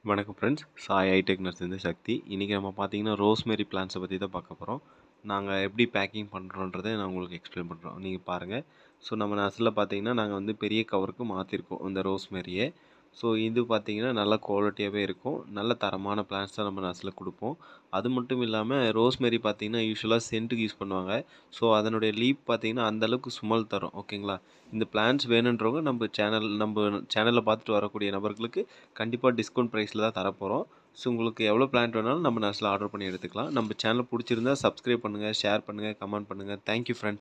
வணக்கம் friends Sai hi tech நர்ஸ்லேருந்து சக்தி இன்றைக்கி நம்ம பார்த்தீங்கன்னா ரோஸ்மேரி பிளான்ஸை பற்றி தான் பார்க்க போகிறோம் நாங்கள் எப்படி பேக்கிங் பண்ணுறோன்றதை நான் உங்களுக்கு எக்ஸ்பிளைன் பண்ணுறோம் நீங்கள் பாருங்கள் ஸோ நம்ம நர்ஸில் பார்த்தீங்கன்னா நாங்கள் வந்து பெரிய கவருக்கு மாற்றிருக்கோம் இந்த ரோஸ்மேரியை ஸோ இது பார்த்தீங்கன்னா நல்ல குவாலிட்டியாகவே இருக்கும் நல்ல தரமான பிளான்ஸ் தான் நம்ம நர்ஸில் கொடுப்போம் அது மட்டும் இல்லாமல் ரோஸ்மேரி பார்த்தீங்கன்னா யூஸ்வலாக சென்ட்டுக்கு யூஸ் பண்ணுவாங்க ஸோ அதனுடைய லீப் பார்த்தீங்கன்னா அந்தளவுக்கு சுமல் தரும் ஓகேங்களா இந்த பிளான்ஸ் வேணுன்றவங்க நம்ம சேனல் நம்ம சேனலில் பார்த்துட்டு வரக்கூடிய நபர்களுக்கு கண்டிப்பாக டிஸ்கவுண்ட் ப்ரைஸில் தான் தரப்போகிறோம் ஸோ உங்களுக்கு எவ்வளோ பிளான்ட் வேணாலும் நம்ம நர்ஸில் ஆர்டர் பண்ணி எடுத்துக்கலாம் நம்ம சேனல் பிடிச்சிருந்தா சப்ஸ்கிரைப் பண்ணுங்கள் ஷேர் பண்ணுங்கள் கமெண்ட் பண்ணுங்கள் தேங்க்யூ ஃப்ரெண்ட்ஸ்